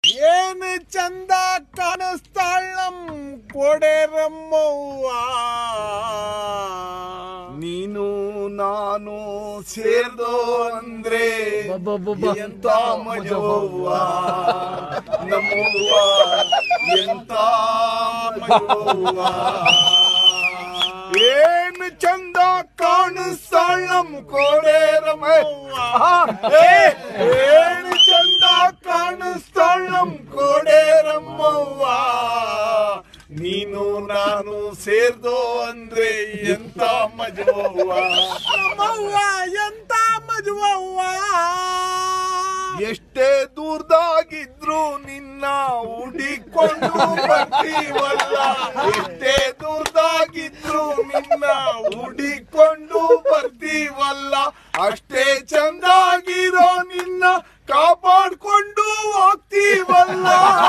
ಏನು ಚಂದ ಕಾಣಿಸ್ತಾಳ ನಮ್ ಕೊಡೆರಮ್ಮವ್ವ ನೀನು ನಾನು ಸೇರ್ದೋ ಅಂದ್ರೆ ಎಂತ ಮಜವ್ವ ನಮ್ಮವ್ವ ಎಂತ ಮಜವ್ವ ಏನು ಚಂದ ಕಾಣಿಸ್ತಾಳ ನಮ್ ಕೋಡೇರಮ್ಮವ್ವ ಏನು ಚಂದ ಕಾಣಿಸ್ತಾಳ ನಮ್ ಕೋಡೇರಮ್ಮವ್ವ ನೀನು ನಾನು ಸೇರ್ದೋ ಅಂದ್ರೆ ಎಂತ ಮಜವವ್ವ ನಮ್ಮವ್ವ ಎಂತ ಮಜವವ್ವ ಎಷ್ಟೇ ದೂರದಾಗಿದ್ರು ನಿನ್ನ ಹುಡಿಕೊಂಡು ಬರ್ತೀವಲ್ಲ ಎಷ್ಟೇ ದೂರದಾಗಿದ್ರು ನಿನ್ನ ಹುಡಿಕೊಂಡು ಬರ್ತೀವಲ್ಲ ಅಷ್ಟೇ ಚಂದಾಗಿರೋ ನಿನ್ನ ಕಾಪಾಡ್ಕೊಂಡು ಹೋಗ್ತೀವಲ್ಲ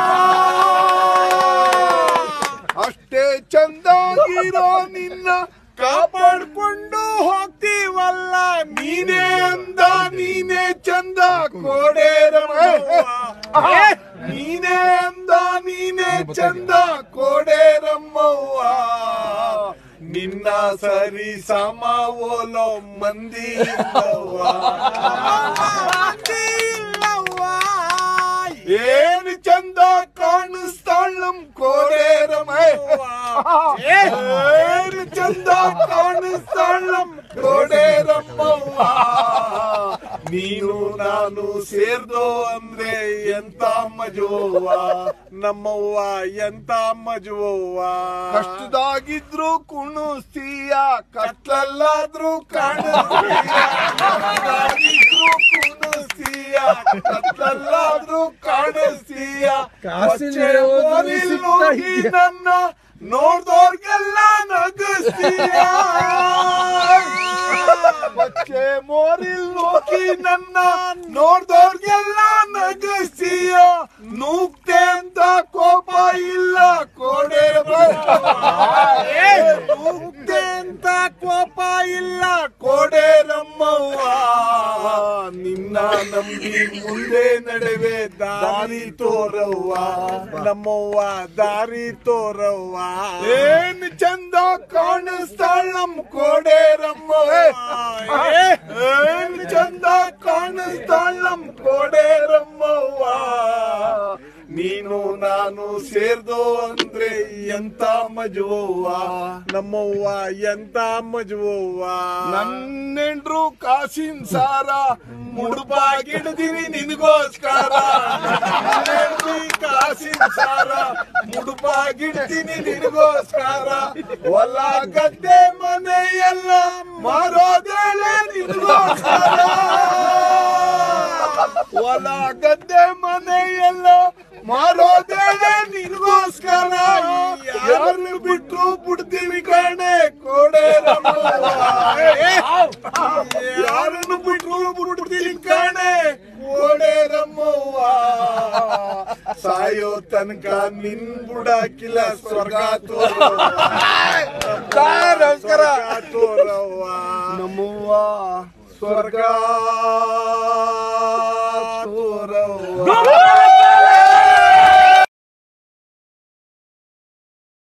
ಅಷ್ಟೇ ಚಂದಾಗಿರೋ ನಿನ್ನ ಕಾಪಾಡ್ಕೊಂಡು ಹೋಗ್ತೀವಲ್ಲ ನೀನೇ ಅಂದ ನೀನೇ ಚಂದ ಕೋಡೇರಮ್ಮವ್ವ ನೀನೇ ಅಂದ ನೀನೇ ಚಂದ ಕೋಡೇರಮ್ಮವ್ವ ನಿನ್ನ ಸರಿ ಸಮ ಓಲೋ ಮಂದಿ ಇಲ್ಲವ್ವ. ಮಂದಿ ಇಲ್ಲವ್ವ. ಏನು ಚಂದ ಕಾಣಿಸ್ತಾಳ ನಮ್ ಕೋಡೇರಮ್ಮವ್ವ ಏನು ಚಂದ ಕಾಣಿಸ್ತಾಳ ನಮ್ ಕೋಡೇರಮ್ಮವ್ವ ನೀನು ನಾನು ಸೇರ್ದೋ ಅಂದ್ರೆ ಎಂತ ಮಜುವವ್ವ ನಮ್ಮವ್ವ ಎಂತ ಮಜುವವ್ವ ಕಷ್ಟದಾಗಿದ್ರು ಕುಣಿಸ್ತೀಯ ಕತ್ಲಲ್ಲಾದ್ರೂ ಕಾಣಿಸ್ತೀಯ ಕಷ್ಟದಾಗಿದ್ರು ಕುಣಿಸ್ತೀಯ ಕತ್ಲಲ್ಲಾದ್ರೂ ಕಾಣಿಸ್ತೀಯ ಕಾಸಿಲ್ದೆ ಬಚ್ಚೆ ಹೋದ್ರು ಮೋರಿಲ್ ಸಿಗ್ತಾ ಹೋಗಿ ಇದೆಯಾ? ನನ್ನ ನೋಡ್ದೋರ್ಗೆಲ್ಲ ನಗಿಸ್ತೀಯ ಬಚ್ಚೆ ಮೋರಿಲ್ ನೋಕಿ ನನ್ನ ನೋಡ್ದೋರ್ಗೆಲ್ಲ ನಗಿಸ್ತೀಯ ನೂಕ್ತೆ ಅಂತ ಕೋಪ ಇಲ್ಲ ಕೋಡೆ ನೂಕ್ತೆ ಅಂತ ಕೋಪ ಇಲ್ಲ ಕೋಡೆ ರಮ್ಮವ್ವ ನಿನ್ನ ನಂಬಿ ಮುಂದೆ ನಡುವೆ ದಾರಿ ತೋರವ್ವ ನಮ್ಮವ್ವ ದಾರಿ ತೋರವ್ವ ಏನ್ ಚಂದ ಕಾಣಿಸ್ತಾಳ ನಮ್ ಕೋಡೆ ರಮ್ಮವ್ವ ಏನ್ ಚಂದ ಕಾಣಿಸ್ತಾಳ ನಮ್ ಕೋಡೆ ರಮ್ಮವ್ವ ನೀನು ನಾನು ಸೇರ್ದೋ ಅಂದ್ರೆ ಎಂತ ಮಜುವವ್ವ ನಮ್ಮವ್ವ ಎಂತ ಮಜುವವ್ವ ನನ್ನೆಂಡ್ರು ಕಾಸಿನ ಸಾರ ಮುಡುಪಾಗಿಡ್ದೀನಿ ನಿನಗೋಸ್ಕರ ನನ್ನೆಂಡ್ರು ಕಾಸಿನ ಸಾರ ಮುಡುಪಾಗಿಡ್ತೀನಿ ನಿನಗೋಸ್ಕರ ಹೊಲ ಗದ್ದೆ ಮನೆ ಎಲ್ಲ ಮಾರೋದೇಳೆ ನಿನಗೋಸ್ಕರ ಹೊಲ ಗದ್ದೆ ಮನೆ ಎಲ್ಲ ಮಾರೋದೇಳೆ ನಿನಗೋಸ್ಕರ ಯಾರನ್ನು ಬಿಟ್ರು ಬಿಡ್ತೀವಿ ಕಣೆ ಕೋಡೆ ಯಾರನ್ನು ಬಿಟ್ರು ಬಿಡ್ತೀವಿ ಕಣೆ ಕೋಡೆ ರಮ್ಮವ್ವ ಸಾಯೋ ತನಕ ನಿನ್ ಬುಡಾಕಿಲ್ಲ ಸ್ವರ್ಗ ತೋರವ್ವ ಸ್ವರ್ಗ ತೋರವ್ವ ನಮ್ಮವ್ವ ಸ್ವರ್ಗ